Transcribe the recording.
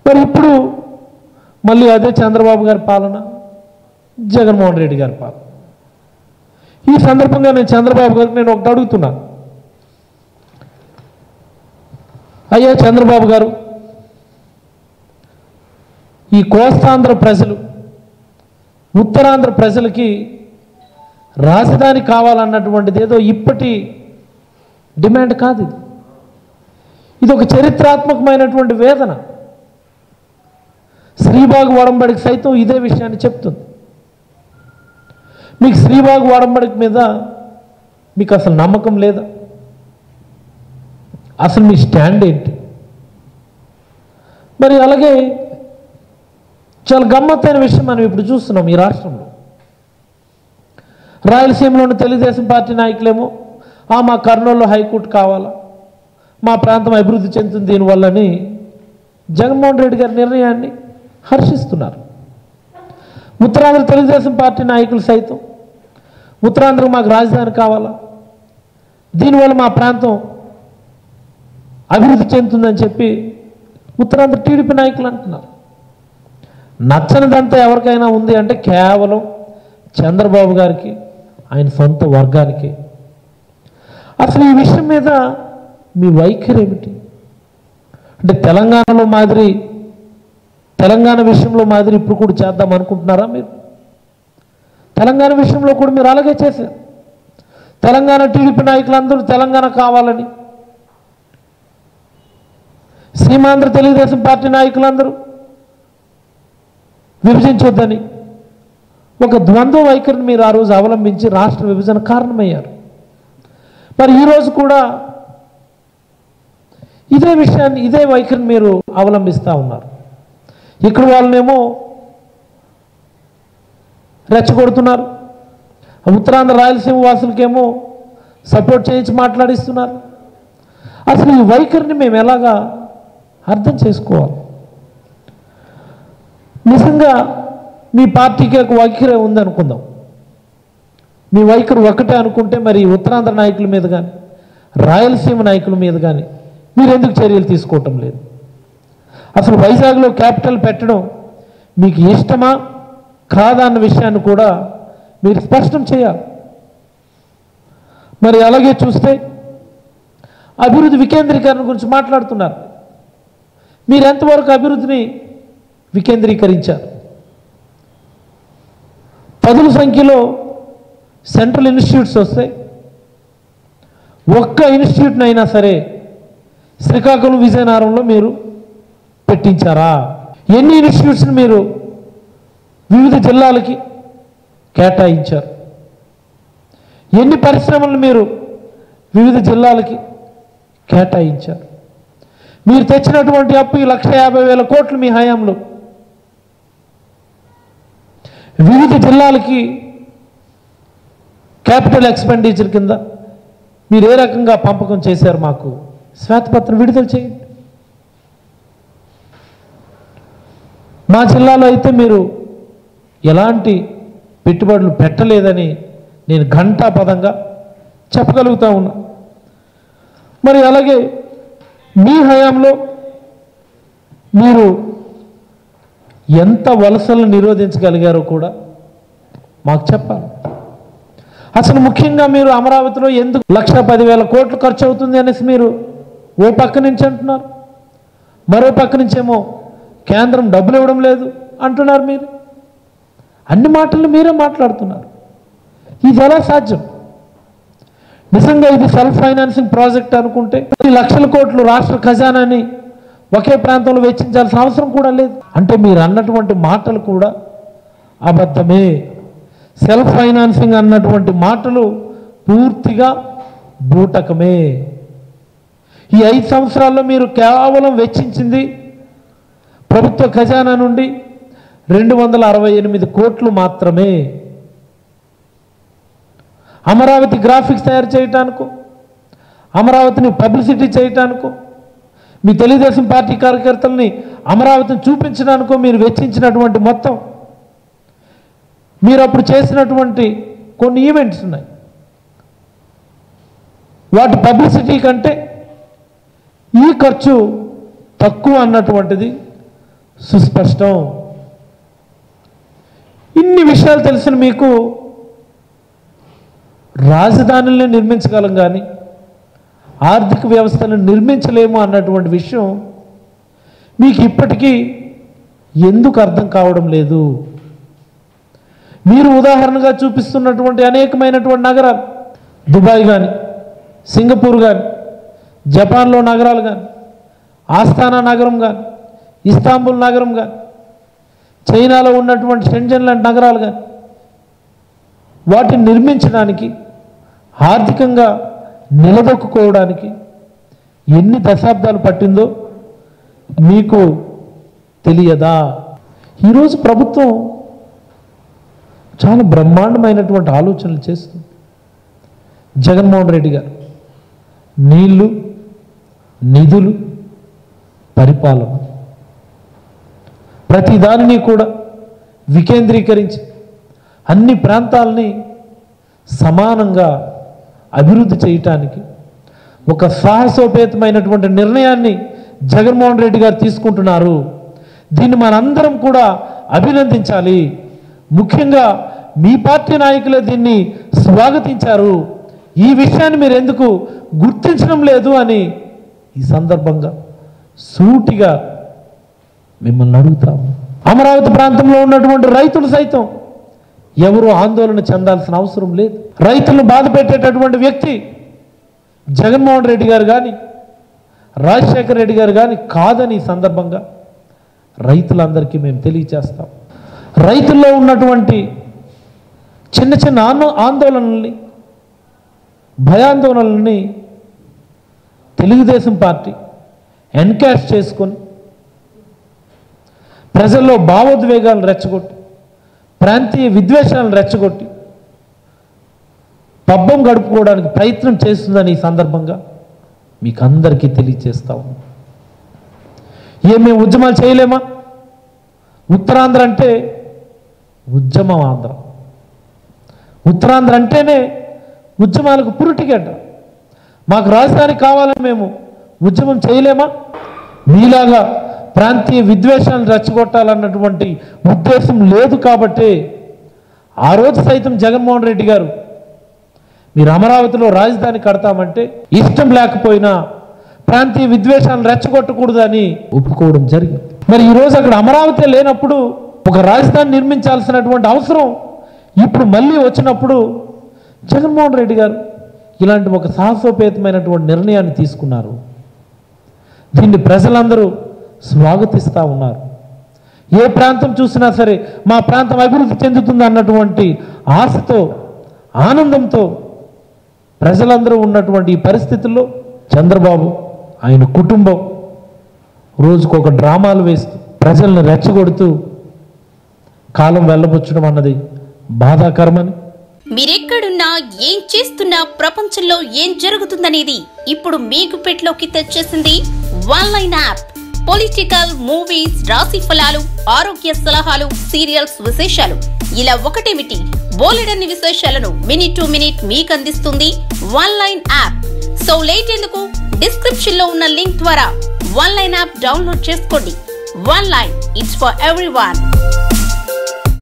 మరి ఇప్పుడు మళ్ళీ అదే చంద్రబాబు గారి పాలన జగన్మోహన్ రెడ్డి గారి పాలన ఈ సందర్భంగా నేను చంద్రబాబు గారికి నేను ఒకటి అడుగుతున్నాను అయ్యా చంద్రబాబు గారు ఈ కోస్తాంధ్ర ప్రజలు ఉత్తరాంధ్ర ప్రజలకి రాజధాని కావాలన్నటువంటిది ఏదో ఇప్పటి డిమాండ్ కాదు ఇది ఇది ఒక చరిత్రాత్మకమైనటువంటి వేదన శ్రీబాగు వడంబడికి సైతం ఇదే విషయాన్ని చెప్తుంది మీకు శ్రీబాగు వడంబడికి మీద మీకు అసలు నమ్మకం లేదా అసలు మీ స్టాండ్ ఏంటి మరి అలాగే చాలా గమ్మత్తైన విషయం మనం ఇప్పుడు చూస్తున్నాం ఈ రాష్ట్రంలో రాయలసీమలోని తెలుగుదేశం పార్టీ నాయకులేమో ఆ మా కర్నూలులో హైకోర్టు కావాలా మా ప్రాంతం అభివృద్ధి చెందుతుంది దీనివల్లని జగన్మోహన్ రెడ్డి గారి నిర్ణయాన్ని హర్షిస్తున్నారు ఉత్తరాంధ్ర తెలుగుదేశం పార్టీ నాయకులు సైతం ఉత్తరాంధ్రకు మాకు రాజధాని కావాలా దీనివల్ల మా ప్రాంతం అభివృద్ధి చెందుతుందని చెప్పి ఉత్తరాంధ్ర టీడీపీ నాయకులు అంటున్నారు నచ్చనిదంతా ఎవరికైనా ఉంది అంటే కేవలం చంద్రబాబు గారికి ఆయన సొంత వర్గానికి అసలు ఈ విషయం మీద మీ వైఖరి ఏమిటి అంటే తెలంగాణలో మాదిరి తెలంగాణ విషయంలో మాదిరి ఇప్పుడు కూడా చేద్దాం అనుకుంటున్నారా మీరు తెలంగాణ విషయంలో కూడా మీరు అలాగే చేశారు తెలంగాణ టీడీపీ నాయకులందరూ తెలంగాణ కావాలని సీమాంధ్ర తెలుగుదేశం పార్టీ నాయకులందరూ విభజించొద్దని ఒక ద్వంద్వ వైఖరిని మీరు ఆ రోజు అవలంబించి రాష్ట్ర విభజన కారణమయ్యారు మరి ఈరోజు కూడా ఇదే విషయాన్ని ఇదే వైఖరిని మీరు అవలంబిస్తూ ఉన్నారు ఇక్కడ వాళ్ళనేమో రెచ్చగొడుతున్నారు ఉత్తరాంధ్ర రాయలసీమ వాసులకేమో సపోర్ట్ చేయించి మాట్లాడిస్తున్నారు అసలు ఈ వైఖరిని మేము ఎలాగా అర్థం చేసుకోవాలి నిజంగా మీ పార్టీకి ఒక వైఖరి ఉందనుకుందాం మీ వైఖరి ఒకటే అనుకుంటే మరి ఉత్తరాంధ్ర నాయకుల మీద కానీ రాయలసీమ నాయకుల మీద కానీ మీరు ఎందుకు చర్యలు తీసుకోవటం లేదు అసలు వైజాగ్లో క్యాపిటల్ పెట్టడం మీకు ఇష్టమా కాదా అన్న విషయాన్ని కూడా మీరు స్పష్టం చేయాలి మరి అలాగే చూస్తే అభివృద్ధి వికేంద్రీకరణ గురించి మాట్లాడుతున్నారు మీరు ఎంతవరకు అభివృద్ధిని వికేంద్రీకరించారు పదుల సంఖ్యలో సెంట్రల్ ఇన్స్టిట్యూట్స్ వస్తాయి ఒక్క ఇన్స్టిట్యూట్ని అయినా సరే శ్రీకాకుళం విజయనగరంలో మీరు పెట్టించారా ఎన్ని ఇన్స్టిట్యూట్స్ని మీరు వివిధ జిల్లాలకి కేటాయించారు ఎన్ని పరిశ్రమలను మీరు వివిధ జిల్లాలకి కేటాయించారు మీరు తెచ్చినటువంటి అప్పు ఈ లక్ష యాభై వేల కోట్లు మీ హయాంలో వివిధ జిల్లాలకి క్యాపిటల్ ఎక్స్పెండిచర్ కింద మీరు ఏ రకంగా పంపకం చేశారు మాకు శ్వేతపత్రం విడుదల చేయండి మా జిల్లాలో అయితే మీరు ఎలాంటి పెట్టుబడులు పెట్టలేదని నేను ఘంటాపదంగా చెప్పగలుగుతా ఉన్నా మరి అలాగే మీ హయాంలో మీరు ఎంత వలసలను నిరోధించగలిగారో కూడా మాకు చెప్పాలి అసలు ముఖ్యంగా మీరు అమరావతిలో ఎందుకు లక్ష పదివేల కోట్లు ఖర్చు అవుతుంది అనేసి మీరు ఓ పక్క నుంచి అంటున్నారు మరో పక్క నుంచేమో కేంద్రం డబ్బులు ఇవ్వడం లేదు అంటున్నారు మీరు అన్ని మాటలు మీరే మాట్లాడుతున్నారు ఇది ఎలా సాధ్యం నిజంగా ఇది సెల్ఫ్ ఫైనాన్సింగ్ ప్రాజెక్ట్ అనుకుంటే పది లక్షల కోట్లు రాష్ట్ర ఖజానాని ఒకే ప్రాంతంలో వెచ్చించాల్సిన అవసరం కూడా లేదు అంటే మీరు అన్నటువంటి మాటలు కూడా అబద్ధమే సెల్ఫ్ ఫైనాన్సింగ్ అన్నటువంటి మాటలు పూర్తిగా బూటకమే ఈ ఐదు సంవత్సరాల్లో మీరు కేవలం వెచ్చించింది ప్రభుత్వ ఖజానా నుండి రెండు వందల అరవై ఎనిమిది కోట్లు మాత్రమే అమరావతి గ్రాఫిక్స్ తయారు చేయటానికో అమరావతిని పబ్లిసిటీ చేయటానికో మీ తెలుగుదేశం పార్టీ కార్యకర్తల్ని అమరావతిని చూపించడానికో మీరు వెచ్చించినటువంటి మొత్తం మీరు అప్పుడు చేసినటువంటి కొన్ని ఈవెంట్స్ ఉన్నాయి వాటి పబ్లిసిటీ కంటే ఈ ఖర్చు తక్కువ అన్నటువంటిది సుస్పష్టం ఇన్ని విషయాలు తెలిసిన మీకు రాజధానుల్ని నిర్మించగలం కానీ ఆర్థిక వ్యవస్థను నిర్మించలేము అన్నటువంటి విషయం మీకు ఇప్పటికీ ఎందుకు అర్థం కావడం లేదు మీరు ఉదాహరణగా చూపిస్తున్నటువంటి అనేకమైనటువంటి నగరాలు దుబాయ్ కానీ సింగపూర్ కానీ జపాన్లో నగరాలు కానీ ఆస్థానా నగరం కానీ ఇస్తాంబుల్ నగరం కానీ చైనాలో ఉన్నటువంటి షెంజన్ లాంటి నగరాలు కానీ వాటిని నిర్మించడానికి ఆర్థికంగా నిలదొక్కుకోవడానికి ఎన్ని దశాబ్దాలు పట్టిందో మీకు తెలియదా ఈరోజు ప్రభుత్వం చాలా బ్రహ్మాండమైనటువంటి ఆలోచనలు చేస్తుంది జగన్మోహన్ రెడ్డి గారు నీళ్లు నిధులు పరిపాలన ప్రతి దానిని కూడా వికేంద్రీకరించి అన్ని ప్రాంతాలని సమానంగా అభివృద్ధి చేయటానికి ఒక సాహసోపేతమైనటువంటి నిర్ణయాన్ని జగన్మోహన్ రెడ్డి గారు తీసుకుంటున్నారు దీన్ని మనందరం కూడా అభినందించాలి ముఖ్యంగా మీ పార్టీ నాయకులే దీన్ని స్వాగతించారు ఈ విషయాన్ని మీరు ఎందుకు గుర్తించడం లేదు అని ఈ సందర్భంగా సూటిగా మిమ్మల్ని అడుగుతాము అమరావతి ప్రాంతంలో ఉన్నటువంటి రైతులు సైతం ఎవరు ఆందోళన చెందాల్సిన అవసరం లేదు రైతులను బాధ పెట్టేటటువంటి వ్యక్తి జగన్మోహన్ రెడ్డి గారు కానీ రాజశేఖర రెడ్డి గారు కానీ కాదని ఈ సందర్భంగా రైతులందరికీ మేము తెలియచేస్తాం రైతుల్లో ఉన్నటువంటి చిన్న చిన్న ఆందో ఆందోళనల్ని భయాందోళనల్ని తెలుగుదేశం పార్టీ ఎన్కాష్ చేసుకొని ప్రజల్లో భావోద్వేగాలను రెచ్చగొట్టి ప్రాంతీయ విద్వేషాలను రెచ్చగొట్టి పబ్బం గడుపుకోవడానికి ప్రయత్నం చేస్తుందని ఈ సందర్భంగా మీకు అందరికీ తెలియచేస్తా ఉన్నాం ఏ మేము ఉద్యమాలు చేయలేమా ఉత్తరాంధ్ర అంటే ఉద్యమం ఆంధ్ర ఉత్తరాంధ్ర అంటేనే ఉద్యమాలకు పురుటిగడ్డ మాకు రాజధాని కావాలని మేము ఉద్యమం చేయలేమా మీలాగా ప్రాంతీయ విద్వేషాలను రెచ్చగొట్టాలన్నటువంటి ఉద్దేశం లేదు కాబట్టి ఆ రోజు సైతం జగన్మోహన్ రెడ్డి గారు మీరు అమరావతిలో రాజధాని కడతామంటే ఇష్టం లేకపోయినా ప్రాంతీయ విద్వేషాలను రెచ్చగొట్టకూడదని ఒప్పుకోవడం జరిగింది మరి ఈరోజు అక్కడ అమరావతి లేనప్పుడు ఒక రాజధాని నిర్మించాల్సినటువంటి అవసరం ఇప్పుడు మళ్ళీ వచ్చినప్పుడు జగన్మోహన్ రెడ్డి గారు ఇలాంటి ఒక సాహసోపేతమైనటువంటి నిర్ణయాన్ని తీసుకున్నారు దీన్ని ప్రజలందరూ స్వాగతిస్తూ ఉన్నారు ఏ ప్రాంతం చూసినా సరే మా ప్రాంతం అభివృద్ధి చెందుతుంది అన్నటువంటి ఆశతో ఆనందంతో ప్రజలందరూ ఉన్నటువంటి ఈ పరిస్థితుల్లో చంద్రబాబు ఆయన కుటుంబం రోజుకొక డ్రామాలు వేస్తూ ప్రజలను రెచ్చగొడుతూ కాలం వెళ్ళబుచ్చడం అన్నది బాధాకరమని మీరెక్కడున్నా ఏం చేస్తున్నా ప్రపంచంలో ఏం జరుగుతుందనేది ఇప్పుడు మీకు పెట్లోకి తెచ్చేసింది one line app political movies రాశి ఫలాలు ఆరోగ్య సలహాలు సీరియల్స్ విశేషాలు ఇలా ఒకటేమిటి బోలెడన్ని విశేషాలను మినిట్ టు మినిట్ మీకు అందిస్తుంది one line app so late ఎందుకు డిస్క్రిప్షన్ లో ఉన్న లింక్ ద్వారా వన్ లైన్ యాప్ డౌన్లోడ్ చేసుకోండి one line it's for every